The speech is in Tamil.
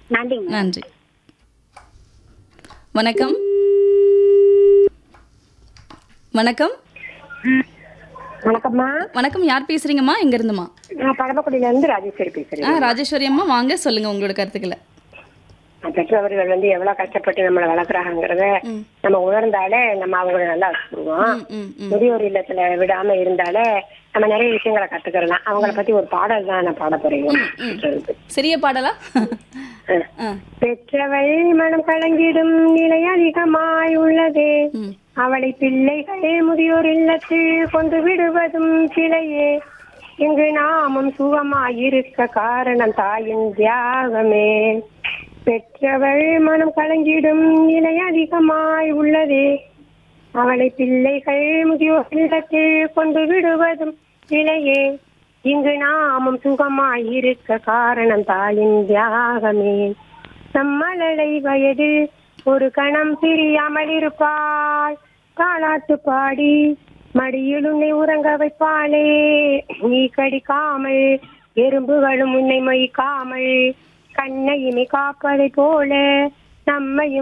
நன்றிங்க நன்றி வணக்கம் வணக்கம் வணக்கம்மா வணக்கம் யார் பேசுறீங்கம்மா எங்க இருந்துமா நான் பரமக்குடியில இருந்து ராஜேஸ்வரி ஆ பேசுறேன் ராஜேஸ்வரி அம்மா வாங்க சொல்லுங்க உங்களோட கருத்துக்களை பெற்றவர்கள் வந்து எவ்வளவு கஷ்டப்பட்டு நம்மளை வளர்க்குறாங்கிறத ம். நம்ம உணர்ந்தாலே நம்ம அவங்கள நல்லா வச்சுக்குவோம் ம், ம் ம் முதியோர் இல்லத்துல விடாம இருந்தாலே நம்ம நிறைய விஷயங்களை கத்துக்கலாம் அவங்கள பத்தி ஒரு பாடல் தான் நான் பாட போறேன் சிறிய பாடலா ஆ பெற்றவள் மனம் கலங்கிடும் நிலை அதிகமாய் உள்ளதே ம் அவளை பிள்ளைகள் முதியோர் இல்லத்தில் கொண்டு விடுவதும் சிலையே இங்கு நாமும் சுகமாயிருக்க காரணம் தாயின் தியாகமே பெற்றவள் மனம் கலங்கிடும் நிலை அதிகமாய் உள்ளதே அவளை பிள்ளைகள் முதியோர் இல்லத்தில் கொண்டு விடுவதும் சிலையே இங்கு நாமும் சுகமாயிருக்க காரணம் தாயின் தியாகமே நம்மளை வயதில் ஒரு கணம் பிரியாமல் இருப்பாள் காலாட்டு பாடி மடியில் உன்னை உறங்க வைப்பாளே நீ கடிக்காமல் எறும்புகளும் உன்னை மொய்க்காமல் கண்ணையுமே காப்பதை போல நம்மையும்